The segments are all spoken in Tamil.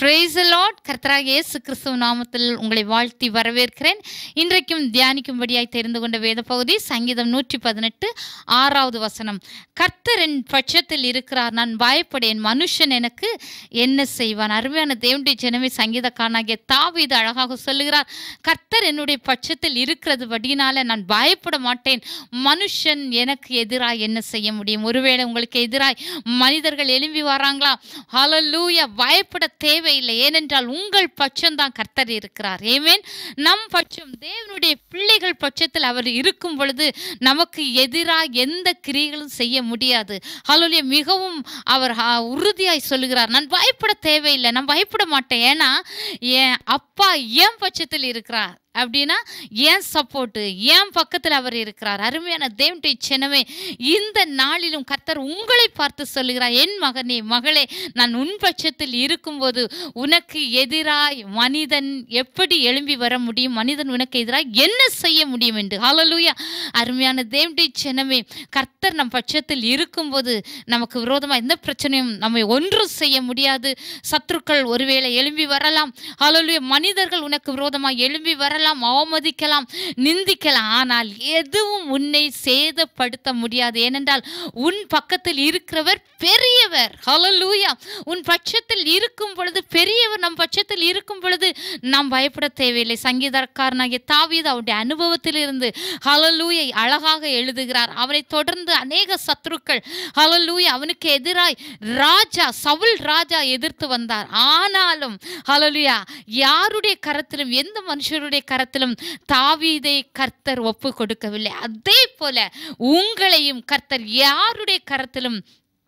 பிரைஸ் லார்ட் கர்த்தராக இயேசு கிறிஸ்துவ நாமத்தில் உங்களை வாழ்த்தி வரவேற்கிறேன் இன்றைக்கும் தியானிக்கும்படியாய் தெரிந்து கொண்ட வேத பகுதி சங்கீதம் நூற்றி பதினெட்டு ஆறாவது வசனம் கர்த்தரின் பட்சத்தில் இருக்கிறார் நான் பயப்படேன் மனுஷன் எனக்கு என்ன செய்வான் அருமையான தேவனுடைய ஜனமே சங்கீதக்காரனாகிய தாவீது அழகாக சொல்லுகிறார் கர்த்தர் என்னுடைய பட்சத்தில் இருக்கிறது படியினால நான் பயப்பட மாட்டேன் மனுஷன் எனக்கு எதிராய் என்ன செய்ய முடியும் ஒருவேளை உங்களுக்கு எதிராய் மனிதர்கள் எழும்பி வராங்களா ஹalleluya பயப்பட தேவையில்லை ஏனென்றால் உங்கள் பட்சம்தான் கர்த்தர் இருக்கிறார் ஏமேன் நம் பட்சம் தேவனுடைய பிள்ளைகள் பட்சத்தில் அவர் இருக்கும் பொழுது நமக்கு எதிராக எந்த கிரியைகளும் செய்ய முடியாது ஹalleluya மிகவும் அவர் ஆ, உறுதியாய் சொல்லுகிறார் நான் பயப்பட தேவையில்லை நான் பயப்பட மாட்டேன் ஏன்னா என் அப்பா என் பட்சத்தில் இருக்கிறார் அப்படின்னா ஏன் சப்போர்ட்டு ஏன் பக்கத்தில் அவர் இருக்கிறார் அருமையான தேவனுடைய சின்னமே இந்த நாளிலும் கர்த்தர் உங்களை பார்த்து சொல்லுகிறார் என் மகனே மகளே நான் உன் பட்சத்தில் இருக்கும்போது உனக்கு எதிராய் மனிதன் எப்படி எழும்பி வர முடியும் மனிதன் உனக்கு எதிராய் என்ன செய்ய முடியும் என்று ஹalleluya அருமையான தேவனுடைய சின்னமே கர்த்தர் நம் பட்சத்தில் இருக்கும்போது நமக்கு விரோதமாக எந்த பிரச்சனையும் நம்மை ஒன்றும் செய்ய முடியாது சத்துருக்கள் ஒருவேளை எழும்பி வரலாம் ஹalleluya மனிதர்கள் உனக்கு விரோதமாக எழும்பி வரலாம் அவமதிக்கலாம் நிந்திக்கலாம் ஆனால் எதுவும் உன்னை சேதப்படுத்த முடியாது ஏனென்றால் உன் பக்கத்தில் இருக்கிறவர் பெரியவர் ஹalleluya உன் பட்சத்தில் இருக்கும் பொழுது பெரியவர் நம் பட்சத்தில் இருக்கும் பொழுது நாம் பயப்பட தேவையில்லை சங்கீதக்காரனாகிய தாவீது அவருடைய அனுபவத்திலிருந்து ஹalleluya அழகாக எழுதுகிறார் அவனை தொடர்ந்து அநேக சத்துருக்கள் ஹalleluya அவனுக்கு எதிராய் ராஜா சவுல் ராஜா எதிர்த்து வந்தார் ஆனாலும் ஹalleluya யாருடைய கரத்திலும் எந்த மனுஷருடைய கரத்திலும் தாவீதை கர்த்தர் ஒப்பு கொடுக்கவில்லை அதே போல உங்களையும் கர்த்தர் யாருடைய கரத்திலும்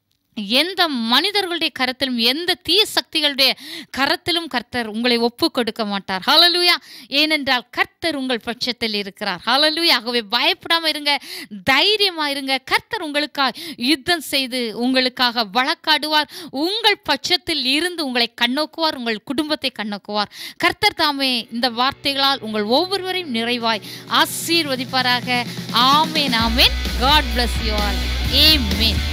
எந்த மனிதர்களுடைய கரத்திலும் எந்த தீய சக்திகளுடைய கரத்திலும் கர்த்தர் உங்களை ஒப்பு கொடுக்க மாட்டார் ஹalleluya ஏனென்றால் கர்த்தர் உங்கள் பட்சத்தில் இருக்கிறார் ஹalleluya ஆகவே பயப்படாம இருங்க தைரியமா இருங்க கர்த்தர் உங்களுக்காக யுத்தம் செய்து உங்களுக்காக வழக்காடுவார் உங்கள் பட்சத்தில் இருந்து உங்களை கண்ணோக்குவார் உங்கள் குடும்பத்தை கண்ணோக்குவார் கர்த்தர் தாமே இந்த வார்த்தைகளால் உங்கள் ஒவ்வொருவரையும் நிறைவாய் ஆசீர்வதிப்பாராக ஆமேன் ஆமேன் god bless you all amen